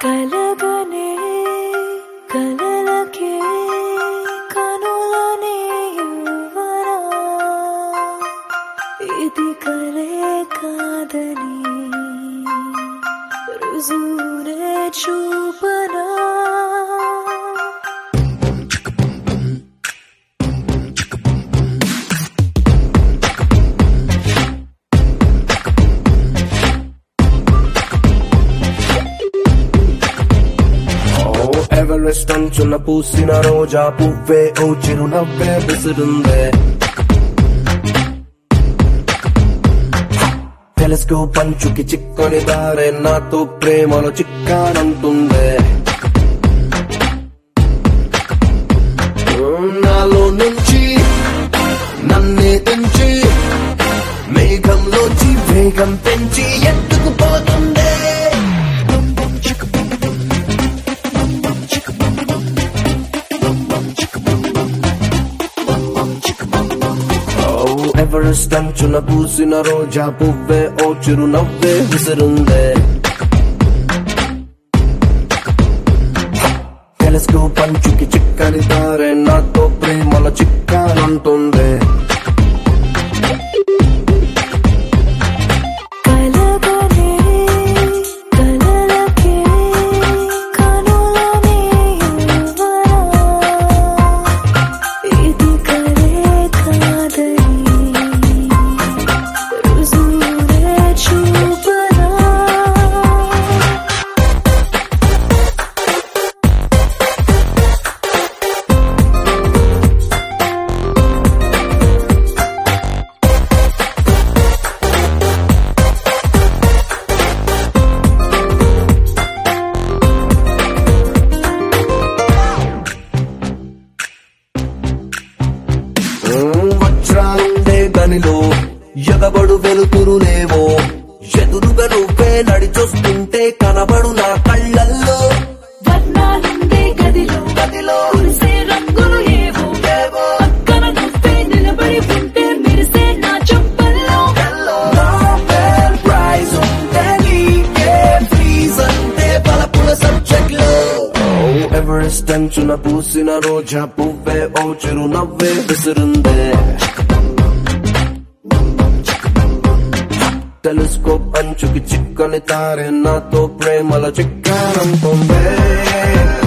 కలగనే కలలకే కనులనే యువరా ఇది కలే కాదని రుజువునే చూపనా ఓ ఎవరెస్ట్ అంచున పూసిన రోజా పువ్వే ఓ చిరునవ్వే విసురుందే టెలిస్కోప్ పంచుకి చిక్కని దారే నాతో ప్రేమలో చిక్కానంటుందే నాలో నుంచి నన్నే తెంచి మేఘంలోంచి వేగం పెంచి ఎత్తుకుపోతుందే ఓ ఎవరెస్ట్ అంచున పూసిన రోజా పువ్వే ఓ చిరునవ్వే విసురుందే టెలిస్కోప్ పంచుకి చిక్కని దారే నాతో ప్రేమల చిక్కానంటుందే కలగనే కలలకే కనులనే యువరా ఇది కలే కాదని రుజువునే చూపనా వజ్రాలుండే గనిలో ఎగబడు వెలుతురులేవో ఎదురుగా నువ్వే నడిచొస్తుంటే కనబడు నా కళ్ళల్లో వర్ణాలుండే గదిలో గదిలో కురిసే రంగులు ఏవో ఏవో పక్కన నువ్వే నిలబడి ఉంటే మెరిసే నా చెంపల్లో నోబెల్ ప్రైజ్ ఉంటే నీకే ప్లీజ్ అంటే బలపుల సబ్జెక్ట్ లో ఎవరెస్ట్ అంచున పూసిన రోజా పువ్వే ఓ చిరునవ్వే విసురుందే టెలిస్కోప్ అంచుకి చిక్కని తారే నాతో ప్రేమల చిక్కానంటుందే